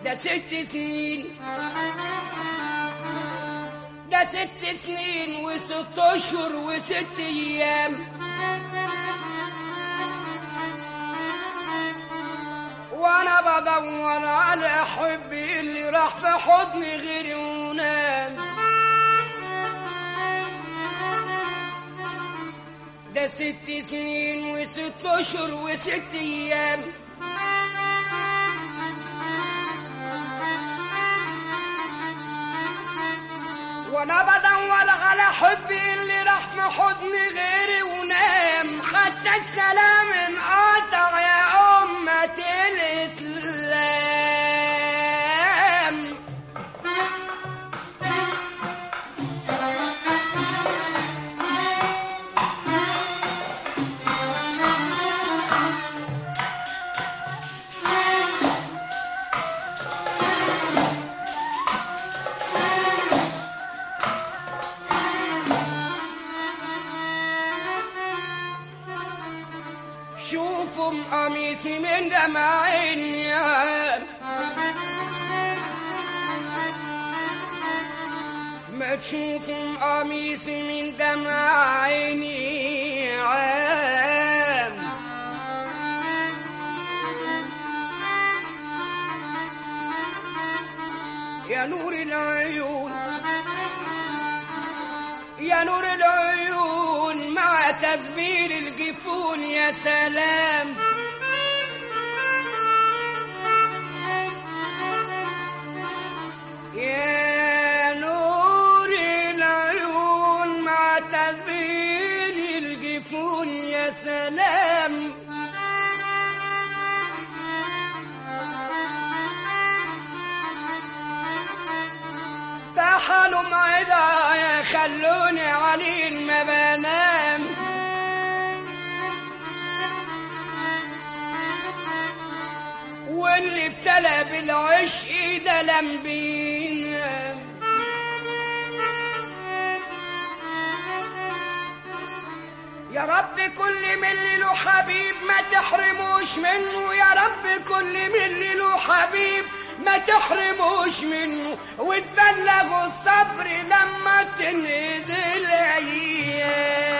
ده ست سنين ده ست سنين وست اشهر وست ايام وانا بدور على حبي اللي راح في حضني غيري ونام ده ست سنين وست اشهر وست ايام وانا بدور على حبي اللي راح في حضني غيري ونام حتى السلام انقطع يا أمة الإسلام شوفوا قميصي من دمع عيني ما تشوفوا قميصي من دمع عيني عام يا نور العيون يا نور العيون مع تزبير الجفون يا سلام يا نور العيون مع تزبير الجفون يا سلام تحلوا معدايا خلوني علي ما بنام واللي ابتلى بالعشق ده لم بينام يا رب كل من اللي له حبيب ما تحرموش منه يا رب كل من اللي له حبيب ما تحرموش منه وتبلغوا الصبر لما تنهد الايام